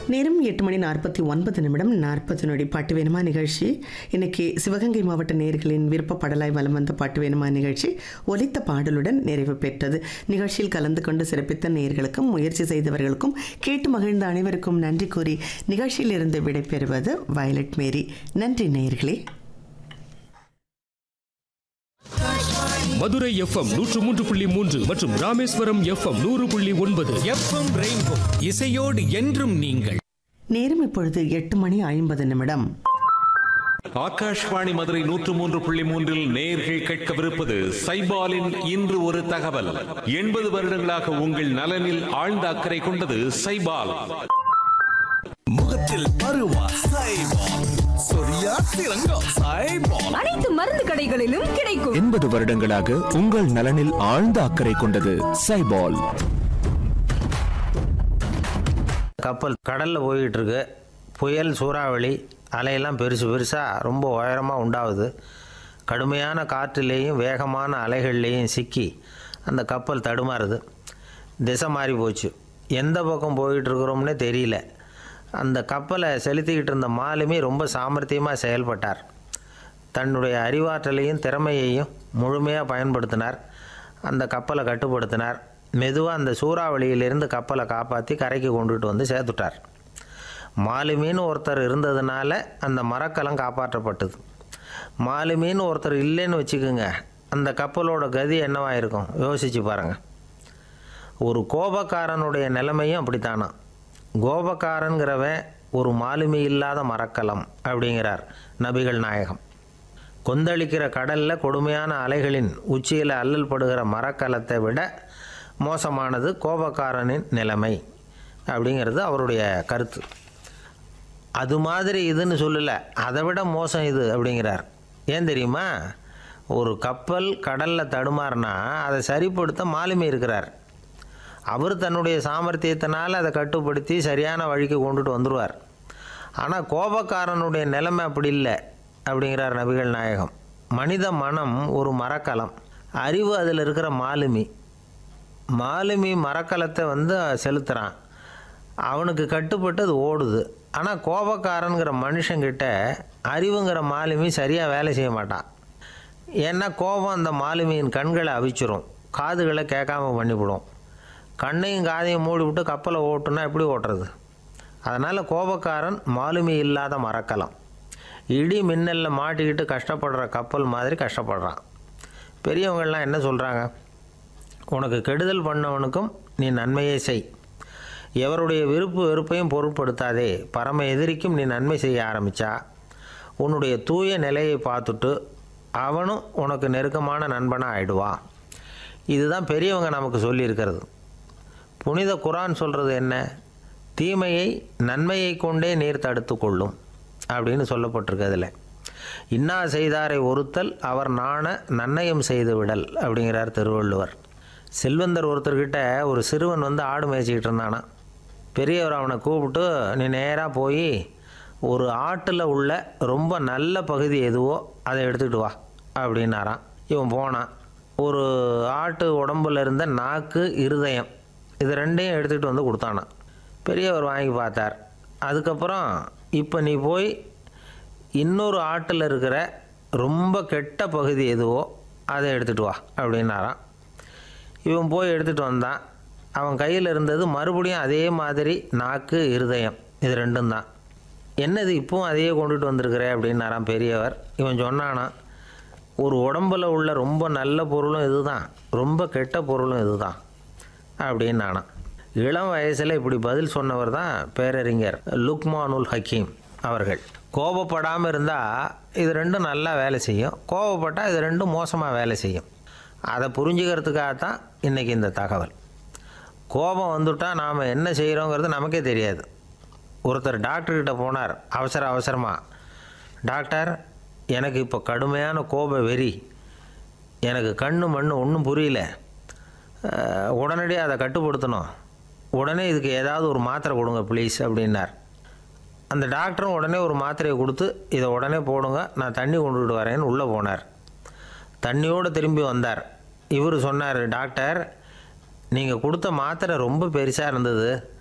நேரம் எட்டு மணி நாற்பத்தி ஒன்பது நிமிடம் நாற்பது நொடி பாட்டு வேணுமா நிகழ்ச்சி இன்னைக்கு சிவகங்கை மாவட்ட நேர்களின் விருப்ப படலாய் வலம் வந்த பாட்டு வேணுமா நிகழ்ச்சி ஒலித்த பாடலுடன் நிறைவு பெற்றது நிகழ்ச்சியில் கலந்து கொண்டு சிறப்பித்த நேர்களுக்கும் முயற்சி செய்தவர்களுக்கும் கேட்டு மகிழ்ந்த அனைவருக்கும் நன்றி கூறி நிகழ்ச்சியில் இருந்து விடைபெறுவது வயலட் மேரி நன்றி நேயர்களே மதுரை எஃப்எம் நூற்று மூன்று புள்ளி மூன்று மற்றும் ராமேஸ்வரம் எஃப்எம் நூறு புள்ளி ஒன்பது எஃப்எம் ரெயின்போ இசையோடு என்றும் நீங்கள் நேரம் இப்பொழுது எட்டு மணி ஐம்பது நிமிடம் ஆகாஷ்வாணி மதுரை நூற்று மூன்று புள்ளி மூன்றில் நேர்கள் கேட்கவிருப்பது சைபாலின் இன்று ஒரு தகவல் எண்பது வருடங்களாக உங்கள் நலனில் ஆழ்ந்த அக்கறை கொண்டது சைபால் முகத்தில் பருவா சைபால் சொரியா சிறங்கம் சைபால் அனைத்து மருந்து கடைகளிலும் கிடைக்கும் எண்பது வருடங்களாக உங்கள் நலனில் ஆழ்ந்த அக்கறை கொண்டது சைபால் கப்பல் கடலில் போய்கிட்டு இருக்கு புயல் சூறாவளி அலையெல்லாம் பெருசு பெருசாக ரொம்ப உயரமாக உண்டாகுது கடுமையான காற்றுலேயும் வேகமான அலைகள்லேயும் சிக்கி அந்த கப்பல் தடுமாறுது திசை மாறி போச்சு எந்த பக்கம் போயிட்டு இருக்கிறோம்னே தெரியல அந்த கப்பலை செலுத்திக்கிட்டு இருந்த மாலுமி ரொம்ப சாமர்த்தியமாக செயல்பட்டார் தன்னுடைய அறிவாற்றலையும் திறமையையும் முழுமையாக பயன்படுத்தினார் அந்த கப்பலை கட்டுப்படுத்தினார் மெதுவாக அந்த சூறாவளியிலிருந்து கப்பலை காப்பாற்றி கரைக்கு கொண்டுட்டு வந்து சேர்த்துட்டார் மாலுமின்னு ஒருத்தர் இருந்ததுனால அந்த மரக்கலம் காப்பாற்றப்பட்டது மாலுமின்னு ஒருத்தர் இல்லைன்னு வச்சுக்கோங்க அந்த கப்பலோட கதி என்னவாக இருக்கும் யோசிச்சு பாருங்கள் ஒரு கோபக்காரனுடைய நிலைமையும் அப்படித்தானா கோபக்காரன்கிறவன் ஒரு மாலுமி இல்லாத மரக்கலம் அப்படிங்கிறார் நபிகள் நாயகம் கொந்தளிக்கிற கடலில் கொடுமையான அலைகளின் உச்சியில் அல்லல் படுகிற மரக்கலத்தை விட மோசமானது கோபக்காரனின் நிலைமை அப்படிங்கிறது அவருடைய கருத்து அது மாதிரி இதுன்னு சொல்லலை அதை விட மோசம் இது அப்படிங்கிறார் ஏன் தெரியுமா ஒரு கப்பல் கடலில் தடுமாறினா அதை சரிப்படுத்த மாலுமி இருக்கிறார் அவர் தன்னுடைய சாமர்த்தியத்தினால் அதை கட்டுப்படுத்தி சரியான வழிக்கு கொண்டுட்டு வந்துடுவார் ஆனால் கோபக்காரனுடைய நிலைமை அப்படி இல்லை அப்படிங்கிறார் நபிகள் நாயகம் மனித மனம் ஒரு மரக்கலம் அறிவு அதில் இருக்கிற மாலுமி மாலுமி மரக்கலத்தை வந்து செலுத்துகிறான் அவனுக்கு கட்டுப்பட்டு அது ஓடுது ஆனால் கோபக்காரனுங்கிற மனுஷங்கிட்ட அறிவுங்கிற மாலுமி சரியாக வேலை செய்ய மாட்டான் ஏன்னா கோபம் அந்த மாலுமியின் கண்களை அவிச்சிரும் காதுகளை கேட்காம பண்ணிவிடும் கண்ணையும் காதையும் மூடி விட்டு கப்பலை ஓட்டுனா எப்படி ஓட்டுறது அதனால் கோபக்காரன் மாலுமி இல்லாத மரக்கலம் இடி மின்னலில் மாட்டிக்கிட்டு கஷ்டப்படுற கப்பல் மாதிரி கஷ்டப்படுறான் பெரியவங்கள்லாம் என்ன சொல்கிறாங்க உனக்கு கெடுதல் பண்ணவனுக்கும் நீ நன்மையே செய் எவருடைய விருப்பு வெறுப்பையும் பொருட்படுத்தாதே பரம எதிரிக்கும் நீ நன்மை செய்ய ஆரம்பித்தா உன்னுடைய தூய நிலையை பார்த்துட்டு அவனும் உனக்கு நெருக்கமான நண்பனாக ஆயிடுவான் இதுதான் பெரியவங்க நமக்கு சொல்லியிருக்கிறது புனித குரான் சொல்கிறது என்ன தீமையை நன்மையை கொண்டே நீர் தடுத்து கொள்ளும் அப்படின்னு சொல்லப்பட்டிருக்கு அதில் இன்னா செய்தாரை ஒருத்தல் அவர் நாண நன்னயம் செய்து விடல் அப்படிங்கிறார் திருவள்ளுவர் செல்வந்தர் ஒருத்தர்கிட்ட ஒரு சிறுவன் வந்து ஆடு மேய்ச்சிக்கிட்டு இருந்தானா பெரியவர் அவனை கூப்பிட்டு நீ நேராக போய் ஒரு ஆட்டில் உள்ள ரொம்ப நல்ல பகுதி எதுவோ அதை எடுத்துக்கிட்டு வா அப்படின்னாராம் இவன் போனான் ஒரு ஆட்டு உடம்புல இருந்த நாக்கு இருதயம் இது ரெண்டையும் எடுத்துகிட்டு வந்து கொடுத்தானான் பெரியவர் வாங்கி பார்த்தார் அதுக்கப்புறம் இப்போ நீ போய் இன்னொரு ஆட்டில் இருக்கிற ரொம்ப கெட்ட பகுதி எதுவோ அதை எடுத்துகிட்டு வா அப்படின்னாராம் இவன் போய் எடுத்துகிட்டு வந்தான் அவன் கையில் இருந்தது மறுபடியும் அதே மாதிரி நாக்கு இருதயம் இது ரெண்டும் தான் என்னது இப்பவும் அதையே கொண்டுட்டு வந்திருக்கிற அப்படின்னாராம் பெரியவர் இவன் சொன்னானா ஒரு உடம்புல உள்ள ரொம்ப நல்ல பொருளும் இதுதான் ரொம்ப கெட்ட பொருளும் இதுதான் அப்படின்னானா இளம் வயசில் இப்படி பதில் சொன்னவர் தான் பேரறிஞர் லுக்மானுல் ஹக்கீம் அவர்கள் கோபப்படாமல் இருந்தால் இது ரெண்டும் நல்லா வேலை செய்யும் கோபப்பட்டால் இது ரெண்டும் மோசமாக வேலை செய்யும் அதை புரிஞ்சுக்கிறதுக்காக தான் இன்றைக்கி இந்த தகவல் கோபம் வந்துட்டால் நாம் என்ன செய்கிறோங்கிறது நமக்கே தெரியாது ஒருத்தர் டாக்டர்கிட்ட போனார் அவசர அவசரமாக டாக்டர் எனக்கு இப்போ கடுமையான கோப வெறி எனக்கு கண்ணு மண்ணு ஒன்றும் புரியல அஹ், உடனடியாக அதை கட்டுப்படுத்தணும் உடனே இதுக்கு ஏதாவது ஒரு மாத்திரை கொடுங்க ப்ளீஸ் அப்படின்னார் அந்த டாக்டரும் உடனே ஒரு மாத்திரையை கொடுத்து இதை உடனே போடுங்க நான் தண்ணி கொண்டுகிட்டு வரேன்னு உள்ளே போனார் தண்ணியோடு திரும்பி வந்தார் இவர் சொன்னார் டாக்டர் நீங்கள் கொடுத்த மாத்திரை ரொம்ப பெருசாக இருந்தது